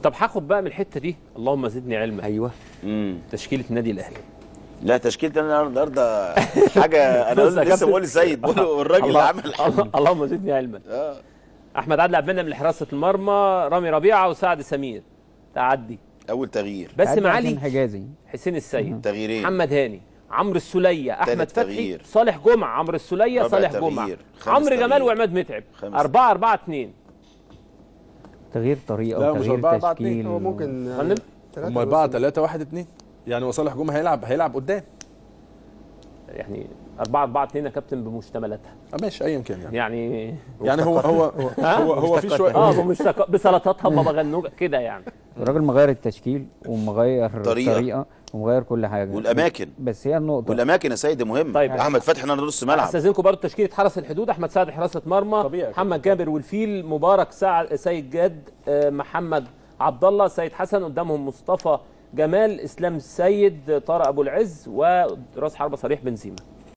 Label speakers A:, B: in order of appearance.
A: طب هاخد بقى من الحته دي اللهم زدني علما
B: ايوه
C: امم
A: تشكيله النادي الاهلي
C: لا تشكيلتي انا النهارده حاجه انا
A: بص يا
C: لسه
A: كابتن.
C: بقول لسيد بقول له الراجل اللي
A: الله-
C: عمل
A: الله- اللهم زدني علما
C: اه
A: احمد عادل عبد المنعم لحراسه المرمى رامي ربيعه وسعد سمير تعدي
C: اول تغيير
A: باسم
D: عادل
A: علي
D: حجازي
A: حسين السيد
C: تغييرين
A: محمد هاني عمرو السوليه احمد
C: تالت
A: فتحي
C: تغيير.
A: صالح جمعه عمرو السوليه
C: رابع
A: صالح
C: تغيير.
A: جمعه
C: خامس
A: عمرو جمال
C: تغيير.
A: وعماد متعب
C: خامس
A: 4 4 2
D: تغيير طريقه
E: لا، مش
D: وتغيير
E: أربعة، أربعة، اتنين.
D: تشكيل
F: هو ممكن يعني
A: فندم؟
F: ثلاثة
E: هم 4
F: بس.
E: 3 1 2 يعني وصالح جمعه هيلعب هيلعب قدام
A: يعني 4 4 2 يا كابتن بمشتملاتها
E: آه، ماشي ايا كان يعني
A: يعني
E: يعني هو هو هو هو في شويه
A: اه بمشتق... بسلطاتها بابا غنوج كده يعني
D: الراجل مغير التشكيل ومغير
C: طريقة.
D: الطريقه ومغير كل حاجه
C: والاماكن
D: بس هي النقطه
C: والاماكن يا سيد مهم
A: طيب.
C: احمد فتحي النهارده نص ملعب
A: استاذنكم برضه تشكيله حرس الحدود احمد سعد حراسه مرمى
E: طبيعي.
A: محمد جابر والفيل مبارك سعد سيد جاد آه، محمد عبد الله سيد حسن قدامهم مصطفى جمال اسلام السيد طارق ابو العز وراس حربه صريح بنزيما